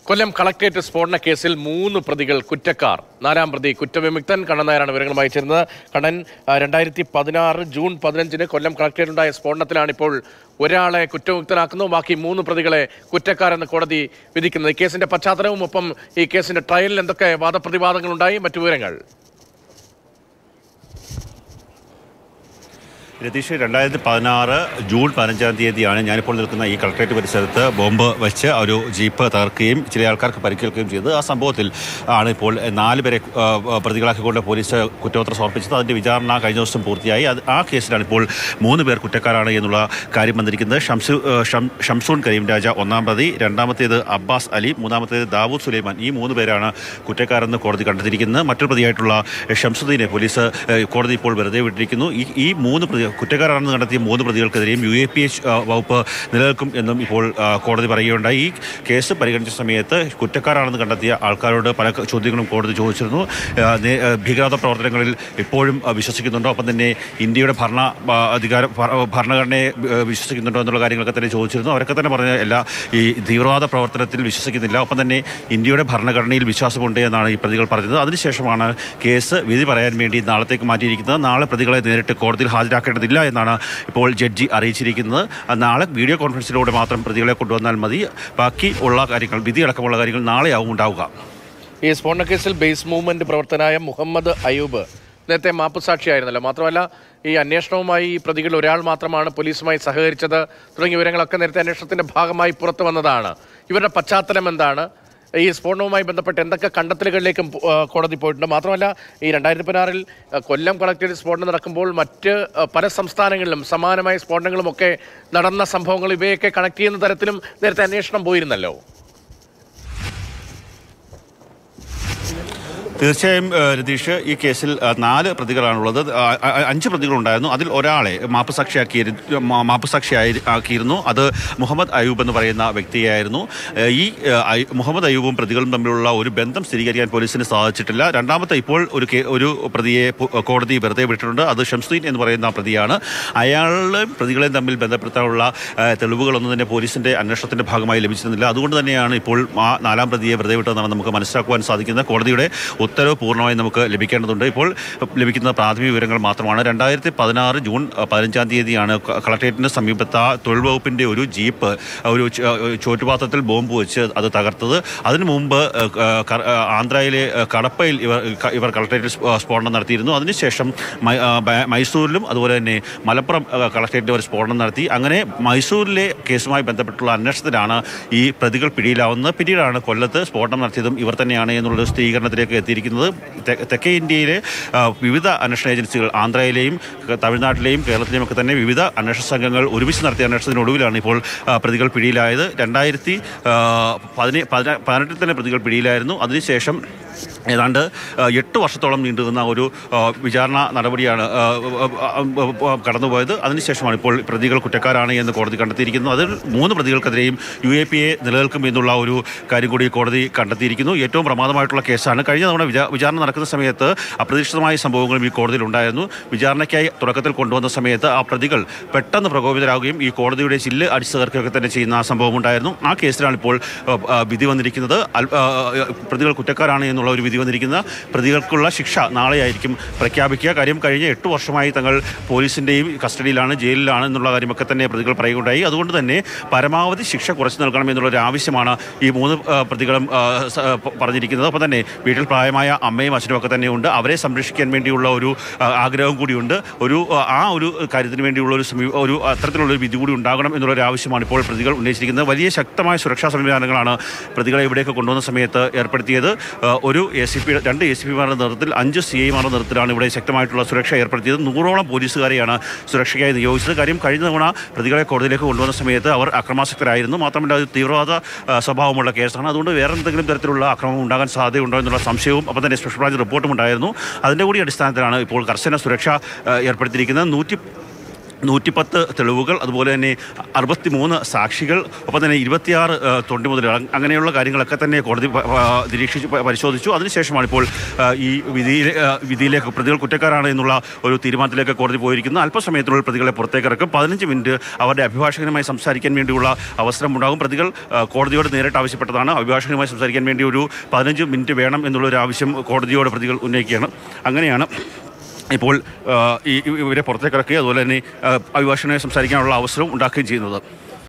കൊല്ലം collectorate സ്ഫോടന കേസിൽ മൂന്ന് പ്രതികൾ കുറ്റക്കാർ നാലാം പ്രതി കുറ്റവിമുക്തൻ കണ്ണൻ നായരാണ് വിവരങ്ങളുമായി ചേരുന്നത് കണ്ണൻ ആ, രണ്ടായിരത്തി പതിനാറ് ജൂൺ പതിനഞ്ചിന് കൊല്ലം കളക്ടറേറ്റുണ്ടായ സ്ഫോടനത്തിലാണ് ഇപ്പോൾ ഒരാളെ കുറ്റമുക്തനാക്കുന്നു ബാക്കി മൂന്ന് പ്രതികളെ കുറ്റക്കാരെന്ന് കോടതി വിധിക്കുന്നത് ഈ കേസിന്റെ പശ്ചാത്തലവും ഒപ്പം ഈ കേസിന്റെ ട്രയലിൽ എന്തൊക്കെ വാദപ്രതിവാദങ്ങളുണ്ടായി മറ്റു വിവരങ്ങൾ രതീഷ് രണ്ടായിരത്തി പതിനാറ് ജൂൺ പതിനഞ്ചാം തീയതിയാണ് ഞാനിപ്പോൾ നിൽക്കുന്ന ഈ കളക്ടറേറ്റ് പരിസരത്ത് ബോംബ് വെച്ച് ഒരു ജീപ്പ് തകർക്കുകയും ചില ആൾക്കാർക്ക് പരിക്കേൽക്കുകയും ചെയ്തത് ആ സംഭവത്തിൽ ആണ് ഇപ്പോൾ നാല് പേരെ ആ, പ്രതികളാക്കിക്കൊണ്ട് പോലീസ് കുറ്റപത്രം സമർപ്പിച്ചത് അതിൻ്റെ വിചാരണ കഴിഞ്ഞ ദിവസം പൂർത്തിയായി അത് ആ കേസിലാണ് ഇപ്പോൾ മൂന്ന് പേർ കുറ്റക്കാരാണ് എന്നുള്ള കാര്യം വന്നിരിക്കുന്നത് ഷംസു ആ, ഷം- ഷംസൂൺ കരീം രാജ ഒന്നാം പ്രതി രണ്ടാമത്തേത് അബ്ബാസ് അലി മൂന്നാമത്തേത് ദാവൂദ് സുലൈമാൻ ഈ മൂന്ന് പേരാണ് കുറ്റക്കാരെന്ന് കോടതി കണ്ടെത്തിയിരിക്കുന്നത് മറ്റൊരു പ്രതിയായിട്ടുള്ള ഷംസുദ്ദീനെ പോലീസ് ഏഹ്, കോടതി ഇപ്പോൾ വെറുതെ വിട്ടിരിക്കുന്നു ഈ ഈ മൂന്ന് പ്രതി കുറ്റക്കാരാണെന്ന് കണ്ടെത്തിയ മൂന്ന് പ്രതികൾക്കെതിരെയും യു എ പി എച്ച് വകുപ്പ് നിലനിൽക്കും എന്നും ഇപ്പോൾ ആ, കോടതി പറയുകയുണ്ടായി ഈ കേസ് പരിഗണിച്ച സമയത്ത് കുറ്റക്കാരാണെന്ന് കണ്ടെത്തിയ ആൾക്കാരോട് പല ക- ചോദ്യങ്ങളും കോടതി ചോദിച്ചിരുന്നു ആ, നേ- ആ, ഭീകരവാദ പ്രവർത്തനങ്ങളിൽ ഇപ്പോഴും ആ, വിശ്വസിക്കുന്നുണ്ടോ ഒപ്പം തന്നെ ഇന്ത്യയുടെ ഭരണ ആ, അധികാര ഭ- ഭരണഘടനയെ ആ, വിശ്വസിക്കുന്നുണ്ടോ എന്നുള്ള കാര്യങ്ങളൊക്കെ തന്നെ ചോദിച്ചിരുന്നു അവരൊക്കെ തന്നെ പറഞ്ഞ എല്ലാ ഈ തീവ്രവാദ പ്രവർത്തനത്തിൽ വിശ്വസിക്കുന്നില്ല ഒപ്പം തന്നെ ഇന്ത്യയുടെ ഭരണഘടനയിൽ വിശ്വാസമുണ്ട് എന്നാണ് ഈ പ്രതികൾ പറഞ്ഞത് അതിനുശേഷമാണ് കേസ് വിധി പറയാൻ വേണ്ടി നാളത്തേക്ക് മാറ്റിയിരിക്കുന്നത് നാളെ പ്രതികളെ നേരിട്ട് കോടതിയിൽ ഹാജരാക്കേണ്ടതില്ല എന്നാണ് ഇപ്പോൾ ജഡ്ജി അറിയിച്ചിരിക്കുന്നത് ആ, നാളെ വീഡിയോ കോൺഫറൻസിലൂടെ മാത്രം പ്രതികളെ കൊണ്ടുവന്നാൽ മതി ബാക്കി ഉള്ള കാര്യങ്ങൾ വിധി അടക്കമുള്ള കാര്യങ്ങൾ നാളെയാവും ഉണ്ടാവുക ഈ സ്ഫോടന കേസിൽ ബേസ് മൂവ്മെന്റ് പ്രവർത്തനായ മുഹമ്മദ് അയൂബ് നേരത്തെ മാപ്പുസാക്ഷിയായിരുന്നല്ലോ മാത്രമല്ല ഈ അന്വേഷണവുമായി ഈ പ്രതികൾ ഒരാൾ മാത്രമാണ് പോലീസുമായി സഹകരിച്ചത് തുടങ്ങിയ വിവരങ്ങളൊക്കെ നേരത്തെ അന്വേഷണത്തിന്റെ ഭാഗമായി പുറത്തു വന്നതാണ് ഇവരുടെ പശ്ചാത്തലം എന്താണ് ഈ സ്ഫോടനവുമായി ബന്ധപ്പെട്ട് എന്തൊക്കെ കണ്ടെത്തലുകളിലേക്കും ആ, കോടതി പോയിട്ടുണ്ട് മാത്രമല്ല ഈ രണ്ടായിരത്തി പതിനാറിൽ കൊല്ലം കളക്ടറേറ്റ് സ്ഫോടനം നടക്കുമ്പോൾ മറ്റ് ആ, പല സംസ്ഥാനങ്ങളിലും സമാനമായ സ്ഫോടനങ്ങളും ഒക്കെ നടന്ന സംഭവങ്ങൾ ഇവയൊക്കെ കണക്ട് ചെയ്യുന്ന തരത്തിലും നേരത്തെ അന്വേഷണം പോയിരുന്നല്ലോ തീർച്ചയായും ഏഹ്, രതീഷ് ഈ കേസിൽ ഏഹ്, നാല് പ്രതികളാണുള്ളത് ആ, ആ, അഞ്ച് പ്രതികളുണ്ടായിരുന്നു അതിൽ ഒരാളെ മാപ്പുസാക്ഷിയാക്കി മാപ്പുസാക്ഷിയായി ആക്കിയിരുന്നു അത് മുഹമ്മദ് അയൂബ് എന്ന് പറയുന്ന വ്യക്തിയായിരുന്നു ഏഹ്, ഈ ഏഹ്, അയ്- മുഹമ്മദ് അയൂബും പ്രതികളും തമ്മിലുള്ള ഒരു ബന്ധം സ്ഥിരീകരിക്കാൻ പോലീസിന് സാധിച്ചിട്ടില്ല രണ്ടാമത്തെ ഇപ്പോൾ ഒരു കേ- ഒരു പ്രതിയെ പു- കോടതി വെറുതെ വിട്ടിട്ടുണ്ട് അത് ഷംസുദ്ദീൻ എന്ന് പറയുന്ന പ്രതിയാണ് അയാളും പ്രതികളെയും തമ്മിൽ ബന്ധപ്പെടുത്താനുള്ള ഏഹ്, തെളിവുകളൊന്നും തന്നെ പോലീസിന്റെ അന്വേഷണത്തിന്റെ ഭാഗമായി ലഭിച്ചിരുന്നില്ല അതുകൊണ്ട് തന്നെയാണ് ഇപ്പോൾ ആ നാലാം പ്രതിയെ വെറുതെ വിട്ടതെന്നാണ് നമുക്ക് മനസ്സിലാക്കുവാൻ സാധിക്കുന്നത് കോടതിയുടെ ഉത്തരവ് പൂർണ്ണമായും നമുക്ക് ലഭിക്കേണ്ടതുണ്ട് ഇപ്പോൾ ലഭിക്കുന്ന പ്രാഥമിക വിവരങ്ങൾ മാത്രമാണ് രണ്ടായിരത്തി പതിനാറ് ജൂൺ അഹ്, പതിനഞ്ചാം തീയതിയാണ് ക- കളക്ടറേറ്റിന് സമീപത്ത് ആ തൊഴിൽ വകുപ്പിന്റെ ഒരു ജീപ്പ് ഒരു ച- അഹ് ചോറ്റുപാത്രത്തിൽ ബോംബ് വെച്ച് അത് തകർത്തത് അതിനു മുമ്പ് അഹ്, അഹ്, ക- അഹ്, ആന്ധ്രയിലെ അഹ്, കടപ്പയിൽ ഇവർ ക- ഇവർ കളക്ടറേറ്റിൽ സ്ഫോ- സ്ഫോടനം നടത്തിയിരുന്നു അതിനുശേഷം മൈ- അഹ്, ബ- മൈസൂരിലും അതുപോലെ തന്നെ മലപ്പുറം അഹ്, കളക്ടറേറ്റിൽ ഒരു സ്ഫോടനം നടത്തി അങ്ങനെ മൈസൂരിലെ കേസുമായി ബന്ധപ്പെട്ടുള്ള അന്വേഷണത്തിലാണ് ഈ പ്രതികൾ പിടിയിലാവുന്നത് പിന്നീടാണ് കൊല്ലത്ത് സ്ഫോടനം നടത്തിയതും ഇവർ തന്നെയാണ് എന്നുള്ള സ്ഥിരീകരണത്തിലേക്ക് എത്തിയിരിക്കുന്നത് തെ- തെക്കേ ഇന്ത്യയിലെ ആ, വിവിധ അന്വേഷണ ഏജൻസികൾ ആന്ധ്രയിലെയും ക- തമിഴ്നാട്ടിലെയും കേരളത്തിലെയും ഒക്കെ തന്നെ വിവിധ അന്വേഷണ സംഘങ്ങൾ ഒരുമിച്ച് നടത്തിയ അന്വേഷണത്തിനൊടുവിലാണ് ഇപ്പോൾ ആ, പ്രതികൾ പിടിയിലായത് രണ്ടായിരത്തി പതിനെ പതിന- പതിനെട്ടിൽ തന്നെ പ്രതികൾ പിടിയിലായിരുന്നു അതിനുശേഷം ഏതാണ്ട് ആ, എട്ട് വർഷത്തോളം നീണ്ടുനിന്ന ഒരു ആ, വിചാരണ നടപടിയാണ് ആ, ആ, ആ, ആ, കടന്നുപോയത് അതിനുശേഷമാണ് ഇപ്പോൾ പ്രതികൾ കുറ്റക്കാരാണ് എന്ന് കോടതി കണ്ടെത്തിയിരിക്കുന്നത് അതിൽ മൂന്ന് പ്രതികൾക്കെതിരെയും യു എ പി എ നിലനിൽക്കും എന്നുള്ള ഒരു കാര്യം കൂടി കോടതി കണ്ടെത്തിയിരിക്കുന്നു ഏറ്റവും പ്രമാദമായിട്ടുള്ള കേസാണ് കഴിഞ്ഞ തവണ വിചാ- വിചാരണ നടക്കുന്ന സമയത്ത് അപ്രതീക്ഷിതമായ സംഭവങ്ങളും ഈ കോടതിയിൽ ഉണ്ടായിരുന്നു വിചാരണയ്ക്കായി തുടക്കത്തിൽ കൊണ്ടുവന്ന സമയത്ത് ആ പ്രതികൾ പെട്ടെന്ന് പ്രകോപിതരാകുകയും ഈ കോടതിയുടെ ചില്ല് അടിച്ചു തകർക്കുകയൊക്കെ തന്നെ ചെയ്യുന്ന ആ സംഭവം ഉണ്ടായിരുന്നു ആ കേസിലാണ് ഇപ്പോൾ ആ, ആ, വിധി വന്നിരിക്കുന്നത് അൽ- ആ, ആ, പ്രതികൾ കുറ്റക്കാരാണ് എന്നുള്ള ഒരു വിധി വന്നിരിക്കുന്ന പ്രതികൾക്കുള്ള ശിക്ഷ നാളെയായിരിക്കും പ്രഖ്യാപിക്കുക കാര്യം കഴിഞ്ഞ എട്ട് വർഷമായി തങ്ങൾ പോലീസിൻ്റെയും കസ്റ്റഡിയിലാണ് ജയിലിലാണ് എന്നുള്ള കാര്യമൊക്കെ തന്നെ പ്രതികൾ പറയുകയുണ്ടായി അതുകൊണ്ട് തന്നെ പരമാവധി ശിക്ഷ കുറച്ച് നൽകണം എന്നുള്ളൊരു ആവശ്യമാണ് ഈ മൂന്ന് ആ, പ്രതികളും ആ, സ- പ- പറഞ്ഞിരിക്കുന്നത് ഒപ്പം തന്നെ വീട്ടിൽ പ്രായമായ അമ്മയും അച്ഛനും ഒക്കെ തന്നെ ഉണ്ട് അവരെ സംരക്ഷിക്കാൻ വേണ്ടിയുള്ള ഒരു ആ, ആഗ്രഹം കൂടിയുണ്ട് ഒരു ആ, ആ ഒരു കാര്യത്തിന് വേണ്ടിയുള്ള ഒരു സമീ ഒരു അത്തരത്തിലുള്ള ഒരു വിധി കൂടി ഉണ്ടാകണം എന്നുള്ളൊരു ആവശ്യമാണ് ഇപ്പോൾ പ്രതികൾ ഉന്നയിച്ചിരിക്കുന്നത് വലിയ ശക്തമായ സുരക്ഷാ സംവിധാനങ്ങളാണ് പ്രതികളെ ഇവിടേക്ക് കൊണ്ടുവന്ന സമയത്ത് ഏർപ്പെടുത്തിയത് ആ, ഒരു എ സി പി രണ്ട് എ സി പിമാരുടെ നേതൃത്വത്തിൽ അഞ്ച് സി ഐമാരുടെ നേതൃത്വത്തിലാണ് ഇവിടെ ശക്തമായിട്ടുള്ള സുരക്ഷ ഏർപ്പെടുത്തിയത് നൂറോളം പോലീസുകാരെയാണ് സുരക്ഷയ്ക്കായി നിയോഗിച്ചത് കാര്യം കഴിഞ്ഞ തവണ പ്രതികളെ കോടതിയിലേക്ക് കൊണ്ടുവന്ന സമയത്ത് അവർ അക്രമാസക്തരായിരുന്നു മാത്രമല്ല അത് തീവ്രവാദ ആ, സ്വഭാവമുള്ള കേസാണ് അതുകൊണ്ട് വേറെ എന്തെങ്കിലും തരത്തിലുള്ള അക്രമം ഉണ്ടാകാൻ സാധ്യതയുണ്ടോ എന്നുള്ള സംശയവും അപ്പം തന്നെ സ്പെഷ്യൽ ബ്രാഞ്ച് റിപ്പോർട്ടും ഉണ്ടായിരുന്നു അതിൻ്റെ കൂടി അടിസ്ഥാനത്തിലാണ് ഇപ്പോൾ കർശന സുരക്ഷ ആ, ഏർപ്പെടുത്തിയിരിക്കുന്നത് നൂറ്റി നൂറ്റിപ്പത്ത് തെളിവുകൾ അതുപോലെ തന്നെ അറുപത്തി മൂന്ന് സാക്ഷികൾ ഒപ്പം തന്നെ ഇരുപത്തിയാറ് ഏഹ്, തൊണ്ടി മുതലുകൾ അങ് അങ്ങനെയുള്ള കാര്യങ്ങളൊക്കെ തന്നെ കോടതി പ- പ- നിരീക്ഷിച്ച് പ- പരിശോധിച്ചു അതിനുശേഷമാണ് ഇപ്പോൾ ഏഹ്, ഈ വിധിയിലെ ഏഹ്, വിധിയിലേക്ക് പ്രതികൾ കുറ്റക്കാരാണ് എന്നുള്ള ഒരു തീരുമാനത്തിലേക്ക് കോടതി പോയിരിക്കുന്നത് അല്പസമയത്തിനുള്ളിൽ പ്രതികളെ പുറത്തേക്ക് ഇറക്കും പതിനഞ്ച് മിനിറ്റ് അവരുടെ അഭിഭാഷകനുമായി സംസാരിക്കാൻ വേണ്ടിയുള്ള അവസരം ഉണ്ടാകും പ്രതികൾ ഏഹ്, കോടതിയോട് നേരിട്ട് ആവശ്യപ്പെട്ടതാണ് അഭിഭാഷകനുമായി സംസാരിക്കാൻ വേണ്ടി ഒരു പതിനഞ്ച് മിനിറ്റ് വേണം എന്നുള്ളൊരു ആവശ്യം കോടതിയോട് പ്രതികൾ ഉന്നയിക്കുകയാണ് അങ്ങനെയാണ് ഇപ്പോൾ ആ, ഈ ഇവരെ പുറത്തേക്ക് ഇറക്കുകയും അതുപോലെ തന്നെ ആ, അഭിഭാഷകനെ സംസാരിക്കാനുള്ള അവസരവും ഉണ്ടാക്കുകയും ചെയ്യുന്നത്